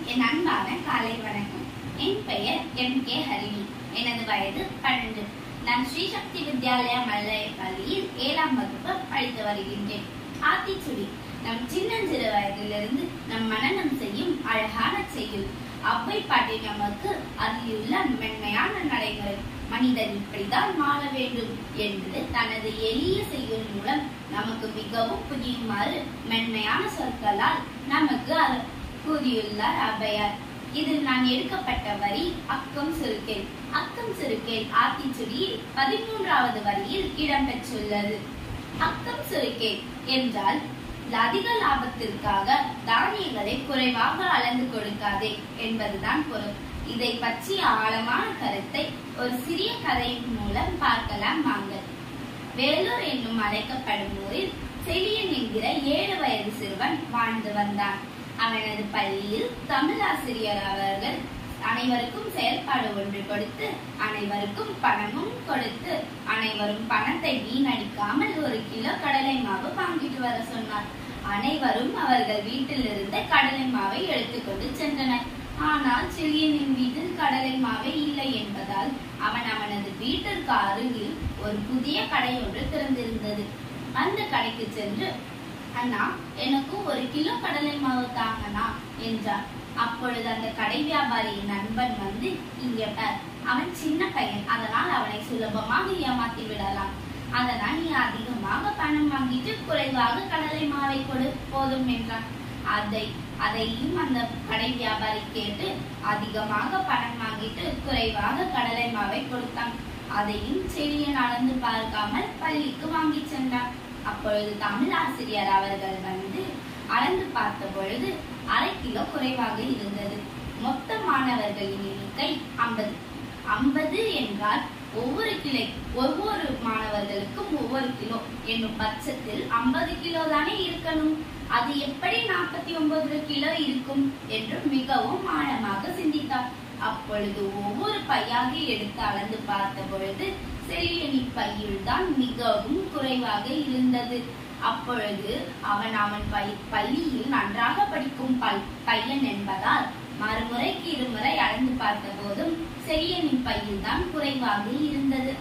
என் அன்பான காலை வணக்கம் என் பெயர் எம் கே ஹரிணி எனது வயது பன்னெண்டு நான் ஸ்ரீசக்தி வித்யாலயா மல்லைய பள்ளியில் ஏழாம் வகுப்பு படித்து வருகின்றேன் ஆத்திச்சுடி நம் சின்னஞ்சிறு வயதிலிருந்து நம் மனநம் செய்யும் அழகான செய்யுள் அவ்வை பாட்டி நமக்கு அதில் உள்ள மென்மையான நடைமுறை மனிதன் இப்படிதான் வாழ வேண்டும் என்று தனது எளிய செய்யுள் மூலம் நமக்கு மிகவும் புரியுமாறு மென்மையான சொற்களால் நமக்கு அது கூறியுள்ளார் ஔவையார் இதில் நான் எடுக்கப்பட்ட வரி அக்கம் சுருக்கேல் அக்கம் சுருக்கேல் ஆத்திச்சுடியில் பதிமூன்றாவது வரியில் இடம்பெற்றுள்ளது அக்கம் சுருக்கேல் என்றால் அதிக லாபத்திற்காக தானியங்களை குறைவாக அளந்து கொடுக்காதே என்பதுதான் பொருள் இதை பற்றிய ஆழமான கருத்தை ஒரு சிறிய கதையின் மூலம் பார்க்கலாம் வாங்கள் வேலூர் என்னும் அழைக்கப்படும் ஊரில் செழியன் என்கிற ஏழு வயது சிறுவன் வாழ்ந்து வந்தான் அவனது பள்ளியில் தமிழாசிரியர் அவர்கள் அனைவருக்கும் செயல்பாடு ஒன்று கொடுத்து அனைவருக்கும் பணமும் கொடுத்து அனைவரும் பணத்தை வீணடிக்காமல் ஒரு கிலோ கடலை மாவு வாங்கிட்டு வர சொன்னார் அனைவரும் அவர்கள் வீட்டில் இருந்த கடலை மாவை எடுத்துக்கொண்டு சென்றனர் ஆனால் செழியனின் வீட்டில் கடலை மாவே இல்லை என்பதால் அவன் அவனது வீட்டிற்கு அருகில் ஒரு புதிய கடை ஒன்று திறந்திருந்தது அந்த கடைக்கு சென்று அண்ணா எனக்கு ஒரு கிலோ கடலை மாவு தாங்கண்ணா என்றார் அப்பொழுது அந்த கடை வியாபாரியின் நண்பன் வந்து இங்கே பார் அவன் சின்ன பையன் அதனால் அவனை சுலபமாக ஏமாத்தி விடலாம் அதனால் நீ அதிகமாக பணம் வாங்கிட்டு குறைவாக கடலை மாவை கொடு போதும் என்றான் அதை அதையும் அந்த கடை வியாபாரி கேட்டு அதிகமாக பணம் வாங்கிட்டு குறைவாக கடலை மாவை கொடுத்தான் அதையும் செடியை நடந்து பார்க்காமல் பள்ளிக்கு வாங்கி சென்றான் அப்பொழுது தமிழ் ஆசிரியர் அவர்கள் வந்து அளந்து பார்த்த பொழுது அரை கிலோ குறைவாக இருந்தது மொத்த மாணவர்களின் எண்ணிக்கை ஐம்பது ஐம்பது என்றால் ஒவ்வொரு கிளை ஒவ்வொரு மாணவர்களுக்கும் ஒவ்வொரு கிலோ என்னும் பட்சத்தில் ஐம்பது கிலோ தானே இருக்கணும் அது எப்படி நாற்பத்தி ஒன்பது கிலோ இருக்கும் என்று மிகவும் ஆழமாக சிந்தித்தார் அப்பொழுது ஒவ்வொரு பையாக எடுத்து அளந்து பார்த்த பொழுது செல்லியனி பையில் தான் மிகவும் குறைவாக இருந்தது அப்பொழுது அவன் அவன் பள்ளியில் நன்றாக படிக்கும் பையன் என்பதால் மறுமுறைக்கு இருமுறை அளந்து பார்த்த போதும் செழியனின் பையில் தான் குறைவாக இருந்தது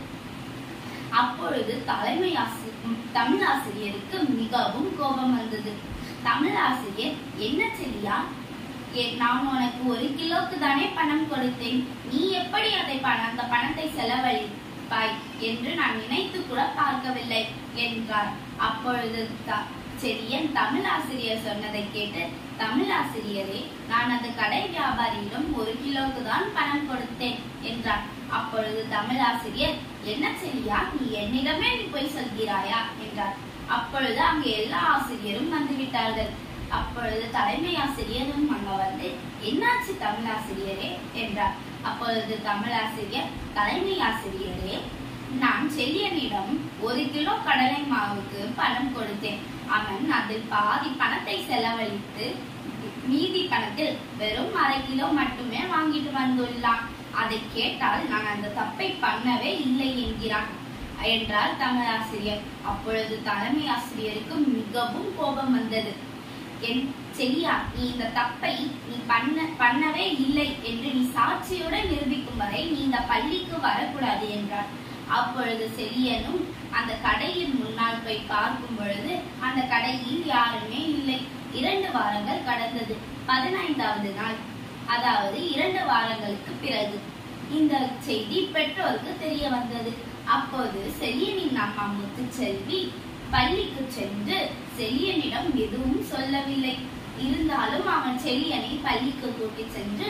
அப்பொழுது தலைமை ஆசி தமிழ் ஆசிரியருக்கு மிகவும் கோபம் வந்தது தமிழ் ஆசிரியர் என்ன செல்லியா நான் உனக்கு ஒரு கிலோக்கு தானே பணம் கொடுத்தேன் நீ எப்படி அதை பணம் அந்த பணத்தை செலவழிப்பாய் என்று நான் நினைத்து கூட பார்க்கவில்லை என்றார் அப்பொழுது செடியன் தமிழ் ஆசிரியர் சொன்னதை கேட்டு தமிழ் ஆசிரியரே நான் அந்த கடை வியாபாரியிடம் ஒரு கிலோக்கு தான் பணம் கொடுத்தேன் என்றார் அப்பொழுது தமிழ் ஆசிரியர் என்ன செடியா நீ என்னிடமே நீ போய் சொல்கிறாயா என்றார் அப்பொழுது அங்கு எல்லா ஆசிரியரும் வந்துவிட்டார்கள் அப்பொழுது தலைமை ஆசிரியரும் அங்க வந்து என்னாச்சு தமிழ் ஆசிரியரே என்றார் அப்பொழுது தமிழ் ஆசிரியர் தலைமை ஆசிரியரே நான் செல்லியனிடம் ஒரு கிலோ கடலை மாவுக்கு பணம் கொடுத்தேன் அவன் அதில் பாதி பணத்தை செலவழித்து மீதி பணத்தில் வெறும் அரை கிலோ மட்டுமே வாங்கிட்டு வந்துள்ளான் அதை கேட்டால் நான் அந்த தப்பை பண்ணவே இல்லை என்கிறான் என்றார் தமிழ் ஆசிரியர் அப்பொழுது தலைமை ஆசிரியருக்கு மிகவும் கோபம் வந்தது என் செல்லியா நீ இந்த தப்பை நீ பண்ண பண்ணவே இல்லை என்று நீ சாட்சியுடன் நிரூபிக்கும் வரை நீ இந்த பள்ளிக்கு வரக்கூடாது என்றார் அப்பொழுது செல்லியனும் அந்த கடையின் முன்னால் போய் பார்க்கும் பொழுது அந்த கடையில் யாருமே இல்லை இரண்டு வாரங்கள் கடந்தது பதினைந்தாவது நாள் அதாவது இரண்டு வாரங்களுக்கு பிறகு இந்த செய்தி பெற்றோருக்கு தெரிய வந்தது அப்போது செல்லியனின் அம்மா முத்துச்செல்வி பள்ளிக்கு சென்று செல்லியனிடம் எதுவும் சொல்லவில்லை இருந்தாலும் அவன் செல்லியனை பள்ளிக்கு கூட்டி சென்று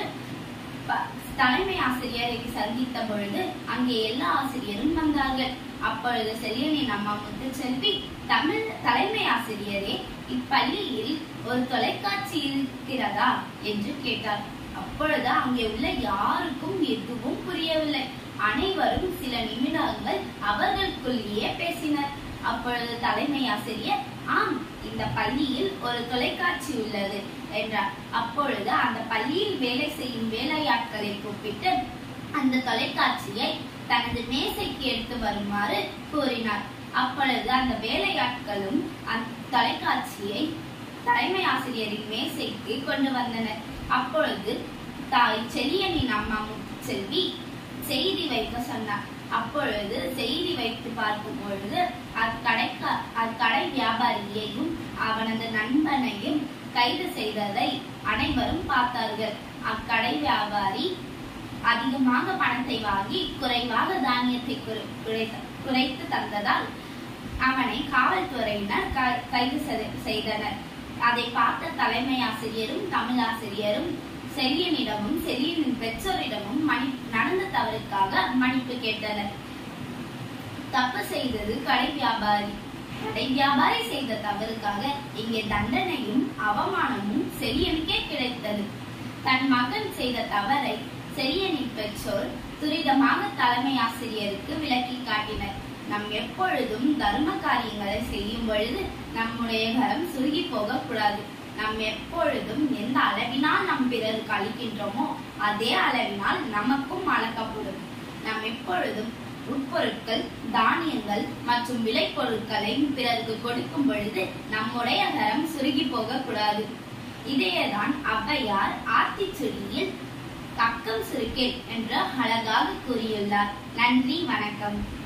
தலைமை ஆசிரியரை சந்தித்த பொழுது அங்கே எல்லா ஆசிரியரும் வந்தார்கள் அப்பொழுது செல்லியனின் அம்மா முத்துச்செல்வி தமிழ் தலைமை ஆசிரியரே இப்பள்ளியில் ஒரு தொலைக்காட்சி இருக்கிறதா என்று கேட்டார் அப்பொழுது அங்கே உள்ள யாருக்கும் எதுவும் புரியவில்லை அனைவரும் சில நிமிடங்கள் அவர்களுக்குள்ளேயே பேசினர் அப்பொழுது தலைமை ஆசிரியர் ஆம் இந்த பள்ளியில் ஒரு தொலைக்காட்சி உள்ளது என்றார் அப்பொழுது அந்த பள்ளியில் வேலை செய்யும் வேலையாட்களை கூப்பிட்டு அந்த தொலைக்காட்சியை தனது மேசைக்கு எடுத்து வருமாறு கூறினார் அப்பொழுது அந்த வேலையாட்களும் அந்த தொலைக்காட்சியை தலைமை ஆசிரியரின் மேசைக்கு கொண்டு வந்தனர் அப்பொழுது தாய் செலியனின் அம்மா முத்துச்செல்வி செய்தி வைக்க சொன்னார் அப்பொழுது செய்தி வைத்து பார்க்கும் பொழுது அக்கடைக்க அக்கடை வியாபாரியையும் அவனது நண்பனையும் கைது செய்ததை அனைவரும் பார்த்தார்கள் அக்கடை வியாபாரி அதிகமாக பணத்தை வாங்கி குறைவாக தானியத்தை குறை- குறைத்த- குறைத்து தந்ததால் அவனை காவல்துறையினர் க- கைது செய்- செய்தனர் அதை பார்த்த தலைமை ஆசிரியரும் தமிழ் ஆசிரியரும் செரியனிடமும் செரியனின் பெற்றோரிடமும் மணி நடந்த தவறுக்காக மன்னிப்பு கேட்டனர் தப்பு செய்தது கடை வியாபாரி கடை வியாபாரி செய்த தவறுக்காக இங்கே தண்டனையும் அவமானமும் செரியனுக்கே கிடைத்தது தன் மகன் செய்த தவறை செரியனின் பெற்றோர் துரிதமாக தலைமை ஆசிரியருக்கு விளக்கி காட்டினர் நாம் எப்பொழுதும் தர்ம காரியங்களை செய்யும் பொழுது நம்முடைய கரம் சுருகி போக கூடாது நாம் எப்பொழுதும் எந்த அளவினால் நம் பிறருக்கு அளிக்கின்றோமோ அதே அளவினால் நமக்கும் அளக்கப்படும் நாம் எப்பொழுதும் உட்பொருட்கள் தானியங்கள் மற்றும் விளைபொருட்களை பிறருக்கு கொடுக்கும் பொழுது நம்முடைய கரம் சுருகி போக கூடாது இதையேதான் ஔவையார் ஆத்திச்சுடியில் கக்கம் சுருக்கேன் என்று அழகாக கூறியுள்ளார் நன்றி வணக்கம்